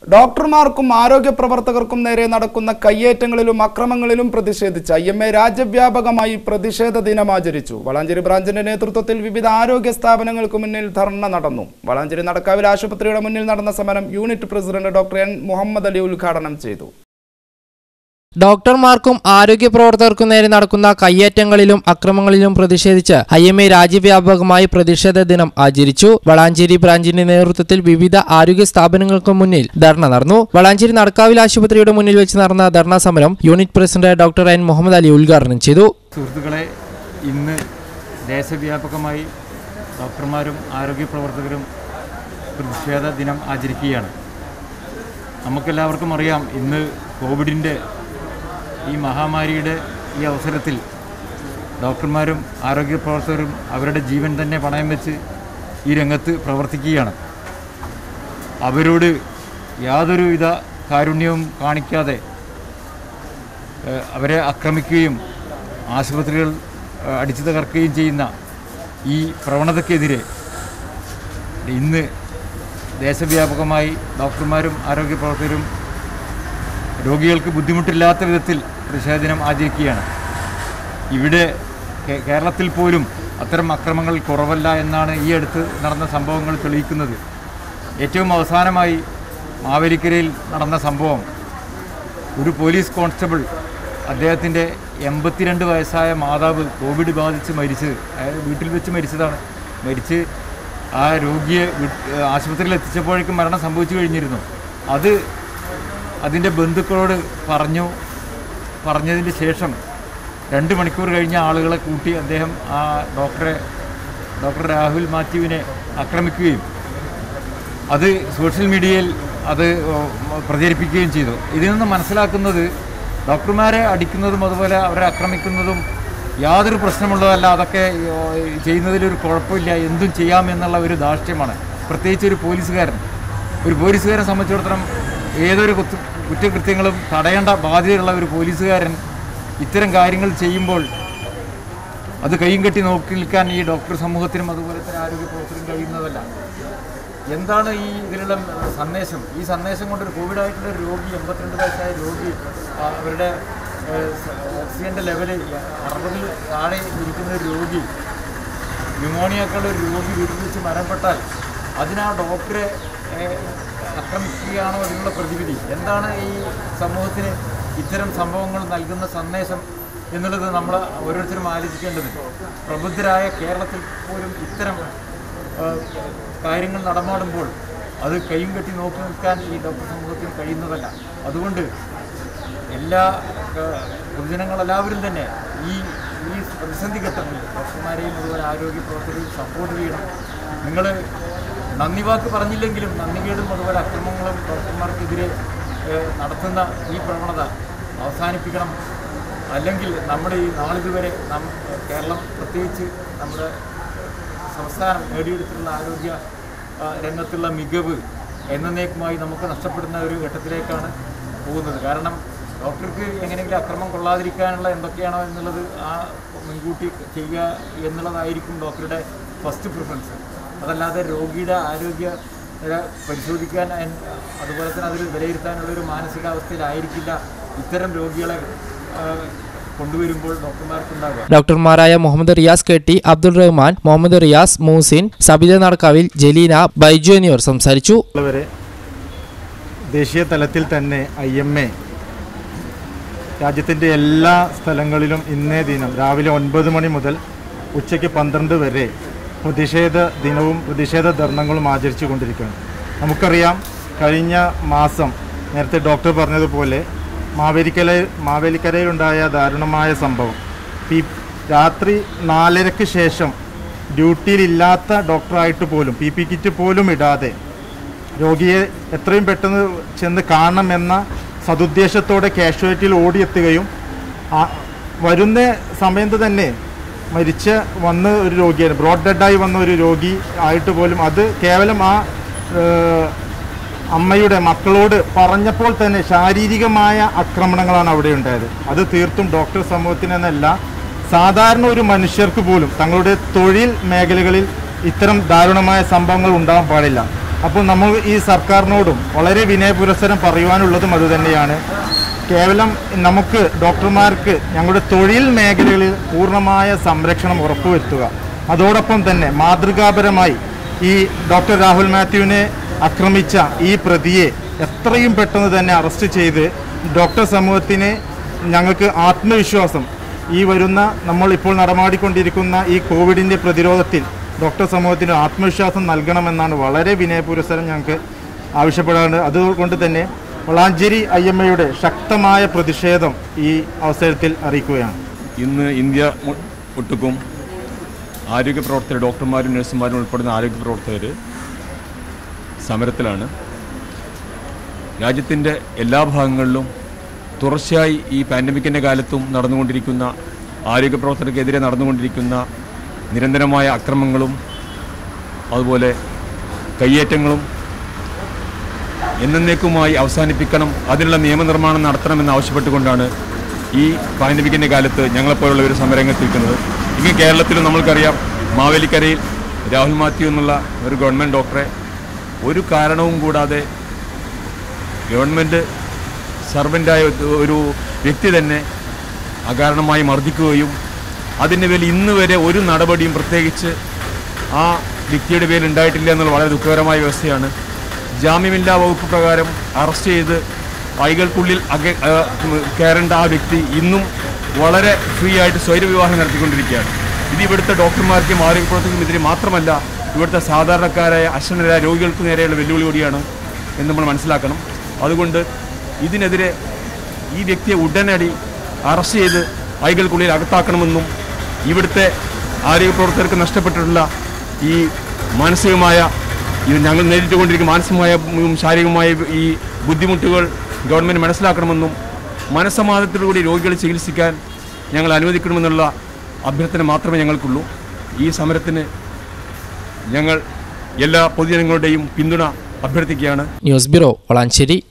ഡോക്ടർമാർക്കും ആരോഗ്യ പ്രവർത്തകർക്കും നേരെ നടക്കുന്ന കയ്യേറ്റങ്ങളിലും അക്രമങ്ങളിലും പ്രതിഷേധിച്ച് ഐ എം എ രാജ്യവ്യാപകമായി പ്രതിഷേധ ദിനം ആചരിച്ചു വളാഞ്ചേരി ബ്രാഞ്ചിന്റെ നേതൃത്വത്തിൽ വിവിധ ആരോഗ്യ സ്ഥാപനങ്ങൾക്ക് മുന്നിൽ ധർണ നടന്നു വളാഞ്ചേരി നടക്കാവിൽ ആശുപത്രിയുടെ മുന്നിൽ നടന്ന സമരം unit president doctor N Muhammad Ali ഉദ്ഘാടനം ചെയ്തു ഡോക്ടർമാർക്കും ആരോഗ്യ പ്രവർത്തകർക്കും നേരെ നടക്കുന്ന കയ്യേറ്റങ്ങളിലും അക്രമങ്ങളിലും പ്രതിഷേധിച്ച് ഐ എം എ രാജ്യവ്യാപകമായി പ്രതിഷേധ ദിനം ആചരിച്ചു വളാഞ്ചേരി ബ്രാഞ്ചിന്റെ നേതൃത്വത്തിൽ വിവിധ ആരോഗ്യ സ്ഥാപനങ്ങൾക്ക് മുന്നിൽ ധർണ നടന്നു വളാഞ്ചേരി നടക്കാവിൽ ആശുപത്രിയുടെ മുന്നിൽ വെച്ച് നടന്ന ധർണാ സമരം unit president doctor N Muhammad Ali ഉദ്ഘാടനം ചെയ്തു സുഹൃത്തുക്കളെ ഇന്ന് ദേശവ്യാപകമായി ഡോക്ടർമാരും ആരോഗ്യ പ്രവർത്തകരും പ്രതിഷേധ ദിനം ആചരിക്കുകയാണ് നമുക്കെല്ലാവർക്കും അറിയാം ഇന്ന് കോവിഡിൻ്റെ ഈ മഹാമാരിയുടെ ഈ അവസരത്തിൽ ഡോക്ടർമാരും ആരോഗ്യ പ്രവർത്തകരും അവരുടെ ജീവൻ തന്നെ പണയം വെച്ച് ഈ രംഗത്ത് പ്രവർത്തിക്കുകയാണ് അവരോട് യാതൊരുവിധ കാരുണ്യവും കാണിക്കാതെ ഏഹ് അവരെ ആക്രമിക്കുകയും ആശുപത്രികൾ ഏഹ് അടിച്ചു തകർക്കുകയും ചെയ്യുന്ന ഈ പ്രവണതയ്ക്കെതിരെ ഇന്ന് ദേശവ്യാപകമായി ഡോക്ടർമാരും ആരോഗ്യ പ്രവർത്തകരും രോഗികൾക്ക് ബുദ്ധിമുട്ടില്ലാത്ത വിധത്തിൽ പ്രതിഷേധ ദിനം ആചരിക്കുകയാണ് ഇവിടെ കേ- കേരളത്തിൽ പോലും അത്തരം അക്രമങ്ങൾ കുറവല്ല എന്നാണ് ഈ അടുത്ത് നടന്ന സംഭവങ്ങൾ തെളിയിക്കുന്നത് ഏറ്റവും അവസാനമായി മാവേലിക്കരയിൽ നടന്ന സംഭവം ഒരു പോലീസ് കോൺസ്റ്റബിൾ അദ്ദേഹത്തിൻ്റെ എൺപത്തിരണ്ട് വയസ്സായ മാതാവ് കോവിഡ് ബാധിച്ച് മരിച്ച് അയാൾ വീട്ടിൽ വെച്ച് മരിച്ചതാണ് മരിച്ച് ആ രോഗിയെ വീ- ആശുപത്രിയിൽ എത്തിച്ചപ്പോഴേക്കും മരണം സംഭവിച്ചു കഴിഞ്ഞിരുന്നു അത് അതിൻ്റെ ബന്ധുക്കളോട് പറഞ്ഞു പറഞ്ഞതിന് ശേഷം രണ്ട് മണിക്കൂർ കഴിഞ്ഞ ആളുകളെ കൂട്ടി അദ്ദേഹം ആ ഡോക്ടറെ ഡോക്ടർ രാഹുൽ മാത്യുവിനെ ആക്രമിക്കുകയും അത് സോഷ്യൽ മീഡിയയിൽ അത് ഓ, പ്രചരിപ്പിക്കുകയും ചെയ്തു ഇതിൽ നിന്ന് മനസ്സിലാക്കുന്നത് ഡോക്ടർമാരെ അടിക്കുന്നതും അതുപോലെ അവരെ ആക്രമിക്കുന്നതും യാതൊരു പ്രശ്നമുള്ളതല്ല അതൊക്കെ ഓ, ചെയ്യുന്നതിലൊരു കുഴപ്പമില്ല എന്തും ചെയ്യാമെന്നുള്ള ഒരു ധാർഷ്ട്യമാണ് പ്രത്യേകിച്ച് ഒരു പോലീസുകാരൻ ഒരു പോലീസുകാരനെ സംബന്ധിച്ചിടത്തോളം ഏതൊരു കുറ്റ കുറ്റകൃത്യങ്ങളും തടയേണ്ട ബാധ്യതയുള്ള ഒരു പോലീസുകാരൻ ഇത്തരം കാര്യങ്ങൾ ചെയ്യുമ്പോൾ അത് കൈയും കെട്ടി നോക്കി നിൽക്കാൻ ഈ ഡോക്ടർ സമൂഹത്തിനും അതുപോലെ തന്നെ ആരോഗ്യ പ്രവർത്തകരും കഴിയുന്നതല്ല എന്താണ് ഈ ഇതിലുള്ള സന്ദേശം ഈ സന്ദേശം കൊണ്ട് ഒരു കോവിഡായിട്ടുള്ള ഒരു രോഗി എൺപത്തിരണ്ട് വയസ്സായ രോഗി ആ, അവരുടെ ഓക്സിജൻ്റെ ലെവല് അറുപതിൽ താഴെ ഇരിക്കുന്ന ഒരു രോഗി ന്യൂമോണിയക്കുള്ള ഒരു രോഗി വീട്ടിൽ വെച്ച് മരണപ്പെട്ടാൽ അതിന് ആ ഡോക്ടറെ ഏഹ്, ആക്രമിക്കുകയാണോ അതിനുള്ള പ്രതിവിധി എന്താണ് ഈ സമൂഹത്തിന് ഇത്തരം സംഭവങ്ങൾ നൽകുന്ന സന്ദേശം എന്നുള്ളത് നമ്മൾ ഓരോരുത്തരും ആലോചിക്കേണ്ടതുണ്ട് പ്രബുദ്ധരായ കേരളത്തിൽ പോലും ഇത്തരം ഏഹ്, കാര്യങ്ങൾ നടമാടുമ്പോൾ അത് കൈയും കെട്ടി നോക്കി നിൽക്കാൻ ഈ ഡോക്ടർ സമൂഹത്തിന് കഴിയുന്നതല്ല അതുകൊണ്ട് എല്ലാ ഏഹ്, പൊതുജനങ്ങളെല്ലാവരും തന്നെ ഈ ഈ പ്രതിസന്ധി ഘട്ടങ്ങളിൽ ഡോക്ടർമാരെയും അതുപോലെ ആരോഗ്യ പ്രവർത്തകരെയും സപ്പോർട്ട് ചെയ്യണം നിങ്ങൾ നന്ദി വാക്ക് പറഞ്ഞില്ലെങ്കിലും നന്ദികേടും അതുപോലെ അക്രമങ്ങളും ഡോക്ടർമാർക്കെതിരെ ഏഹ്, നടത്തുന്ന ഈ പ്രവണത അവസാനിപ്പിക്കണം അല്ലെങ്കിൽ നമ്മുടെ ഈ നാളിതുവരെ നം കേരളം പ്രത്യേകിച്ച് നമ്മുടെ സംസ്ഥാനം നേടിയെടുത്തിട്ടുള്ള ആരോഗ്യ ആ, രംഗത്തുള്ള മികവ് എന്നേക്കുമായി നമുക്ക് നഷ്ടപ്പെടുന്ന ഒരു ഘട്ടത്തിലേക്കാണ് പോകുന്നത് കാരണം ഡോക്ടർക്ക് എങ്ങനെയെങ്കിലും അക്രമം കൊള്ളാതിരിക്കാനുള്ള എന്തൊക്കെയാണോ എന്നുള്ളത് ആ മുൻകൂട്ടി ചെയ്യുക എന്നുള്ളതായിരിക്കും ഡോക്ടറുടെ ഫസ്റ്റ് പ്രിഫറൻസ് അതല്ലാതെ രോഗിയുടെ ആരോഗ്യ നില പരിശോധിക്കാൻ അൻ- അതുപോലെ തന്നെ അതിൽ വിലയിരുത്താനുള്ള ഒരു മാനസികാവസ്ഥയിലായിരിക്കില്ല ഇത്തരം രോഗികളെ ആ, കൊണ്ടുവരുമ്പോൾ ഡോക്ടർമാർക്കുണ്ടാവുക ഡോക്ടർമാരായ മുഹമ്മദ് റിയാസ് കെ ടി അബ്ദുൾ റഹ്മാൻ മുഹമ്മദ് റിയാസ് മൂസിൻ സബിത നടക്കാവിൽ ജലീന ബൈജു എന്നിവർ സംസാരിച്ചു ഉള്ളവരെ ദേശീയ തലത്തിൽ തന്നെ ഐ എം എ രാജ്യത്തിൻ്റെ എല്ലാ സ്ഥലങ്ങളിലും ഇന്നേ ദിനം രാവിലെ ഒൻപത് മണി മുതൽ ഉച്ചയ്ക്ക് പന്ത്രണ്ട് വരെ പ്രതിഷേധ ദിനവും പ്രതിഷേധ ധർണങ്ങളും ആചരിച്ചു കൊണ്ടിരിക്കുകയാണ് നമുക്കറിയാം കഴിഞ്ഞ മാസം നേരത്തെ ഡോക്ടർ പറഞ്ഞതുപോലെ മാവേലിക്കര മാവേലിക്കരയിലുണ്ടായ ദാരുണമായ സംഭവം ഈ രാത്രി നാലരയ്ക്ക് ശേഷം ഡ്യൂട്ടിയിലില്ലാത്ത ഡോക്ടറായിട്ട് പോലും പി പി കിറ്റ് പോലും ഇടാതെ രോഗിയെ എത്രയും പെട്ടെന്ന് ചെന്ന് കാണണമെന്ന സതുദ്ദേശത്തോടെ കാഷ്വാലിറ്റിയിൽ ഓടിയെത്തുകയും ആ വരുന്ന സമയത്ത് തന്നെ മരിച്ച വന്ന ഒരു രോഗിയാണ് ബ്രോഡ് ഡെഡായി വന്ന ഒരു രോഗി ആയിട്ട് പോലും അത് കേവലം ആ ഏഹ്, അമ്മയുടെ മക്കളോട് പറഞ്ഞപ്പോൾ തന്നെ ശാരീരികമായ ആക്രമണങ്ങളാണ് അവിടെ ഉണ്ടായത് അത് തീർത്തും ഡോക്ടർ സമൂഹത്തിനെന്നല്ല സാധാരണ ഒരു മനുഷ്യർക്ക് പോലും തങ്ങളുടെ തൊഴിൽ മേഖലകളിൽ ഇത്തരം ദാരുണമായ സംഭവങ്ങൾ ഉണ്ടാകാൻ പാടില്ല അപ്പോൾ നമ്മൾ ഈ സർക്കാരിനോടും വളരെ വിനയപുരസരം പറയുവാനുള്ളതും അതുതന്നെയാണ് കേവലം നമുക്ക് ഡോക്ടർമാർക്ക് ഞങ്ങളുടെ തൊഴിൽ മേഖലകളിൽ പൂർണ്ണമായ സംരക്ഷണം ഉറപ്പുവരുത്തുക അതോടൊപ്പം തന്നെ മാതൃകാപരമായി ഈ ഡോക്ടർ രാഹുൽ മാത്യുവിനെ ആക്രമിച്ച ഈ പ്രതിയെ എത്രയും പെട്ടെന്ന് തന്നെ അറസ്റ്റ് ചെയ്ത് ഡോക്ടർ സമൂഹത്തിന് ഞങ്ങൾക്ക് ആത്മവിശ്വാസം ഈ വരുന്ന നമ്മൾ ഇപ്പോൾ നടമാടിക്കൊണ്ടിരിക്കുന്ന ഈ കോവിഡിൻ്റെ പ്രതിരോധത്തിൽ ഡോക്ടർ സമൂഹത്തിന് ആത്മവിശ്വാസം നൽകണമെന്നാണ് വളരെ വിനയപുരസരം ഞങ്ങൾക്ക് ആവശ്യപ്പെടാറുണ്ട് അതുകൊണ്ട് തന്നെ വളാഞ്ചേരി ഐ എം എയുടെ ശക്തമായ പ്രതിഷേധം ഈ അവസരത്തിൽ അറിയിക്കുകയാണ് ഇന്ന് ഇന്ത്യ മു- ഒട്ടുക്കും ആരോഗ്യ പ്രവർത്തകർ ഡോക്ടർമാരും നഴ്സുമാരും ഉൾപ്പെടുന്ന ആരോഗ്യ പ്രവർത്തകർ സമരത്തിലാണ് രാജ്യത്തിൻ്റെ എല്ലാ ഭാഗങ്ങളിലും തുടർച്ചയായി ഈ പാൻഡമിക്കിൻ്റെ കാലത്തും നടന്നുകൊണ്ടിരിക്കുന്ന ആരോഗ്യ പ്രവർത്തകർക്കെതിരെ നടന്നുകൊണ്ടിരിക്കുന്ന നിരന്തരമായ അക്രമങ്ങളും അതുപോലെ കയ്യേറ്റങ്ങളും എന്നേക്കുമായി അവസാനിപ്പിക്കണം അതിനുള്ള നിയമനിർമ്മാണം നടത്തണമെന്ന് ആവശ്യപ്പെട്ടുകൊണ്ടാണ് ഈ പാൻഡമിക്കിൻ്റെ കാലത്ത് ഞങ്ങളെപ്പോലുള്ളവർ സമരരംഗത്തിരിക്കുന്നത് ഇങ്ങനെ കേരളത്തിലും നമ്മൾക്കറിയാം മാവേലിക്കരയിൽ രാഹുൽ മാത്യു എന്നുള്ള ഒരു ഗവൺമെൻറ് ഡോക്ടറെ ഒരു കാരണവും കൂടാതെ ഗവൺമെൻറ് സർവൻ്റായ ഒരു വ്യക്തി തന്നെ അകാരണമായി മർദ്ദിക്കുകയും അതിൻ്റെ പേരിൽ ഇന്ന് വരെ ഒരു നടപടിയും പ്രത്യേകിച്ച് ആ വ്യക്തിയുടെ പേരിൽ ഉണ്ടായിട്ടില്ല എന്നുള്ള വളരെ ദുഃഖകരമായ വ്യവസ്ഥയാണ് ജാമ്യമില്ലാ വകുപ്പ് പ്രകാരം അറസ്റ്റ് ചെയ്ത് വൈകൾക്കുള്ളിൽ അക ആ, ഉം, കയറേണ്ട ആ വ്യക്തി ഇന്നും വളരെ ഫ്രീ ആയിട്ട് സ്വൈരവിവാഹം നടത്തിക്കൊണ്ടിരിക്കുകയാണ് ഇത് ഇവിടുത്തെ ഡോക്ടർമാർക്കും ആരോഗ്യപ്രവർത്തകർക്കുമെതിരെ മാത്രമല്ല ഇവിടുത്തെ സാധാരണക്കാരായ അശ്വനരായ രോഗികൾക്ക് നേരെയുള്ള വെല്ലുവിളി കൂടിയാണ് എന്ന് നമ്മൾ മനസ്സിലാക്കണം അതുകൊണ്ട് ഇതിനെതിരെ ഈ വ്യക്തിയെ ഉടനടി അറസ്റ്റ് ചെയ്ത് വൈകൾക്കുള്ളിൽ അകത്താക്കണമെന്നും ഇവിടുത്തെ ആരോഗ്യപ്രവർത്തകർക്ക് നഷ്ടപ്പെട്ടിട്ടുള്ള ഈ മാനസികമായ ഇത് ഞങ്ങൾ നേരിട്ടുകൊണ്ടിരിക്കുന്ന മാനസികമായ ഉം, ശാരീരികമായ ഈ ബുദ്ധിമുട്ടുകൾ ഗവൺമെൻറ് മനസ്സിലാക്കണമെന്നും മനസ്സമാധാനത്തിലൂടെ രോഗികളെ ചികിത്സിക്കാൻ ഞങ്ങൾ അനുവദിക്കണമെന്നുള്ള അഭ്യർത്ഥന മാത്രമേ ഞങ്ങൾക്കുള്ളൂ ഈ സമരത്തിന് ഞങ്ങൾ എല്ലാ പൊതുജനങ്ങളുടെയും പിന്തുണ അഭ്യർത്ഥിക്കുകയാണ് ന്യൂസ് ബ്യൂറോ വളാഞ്ചേരി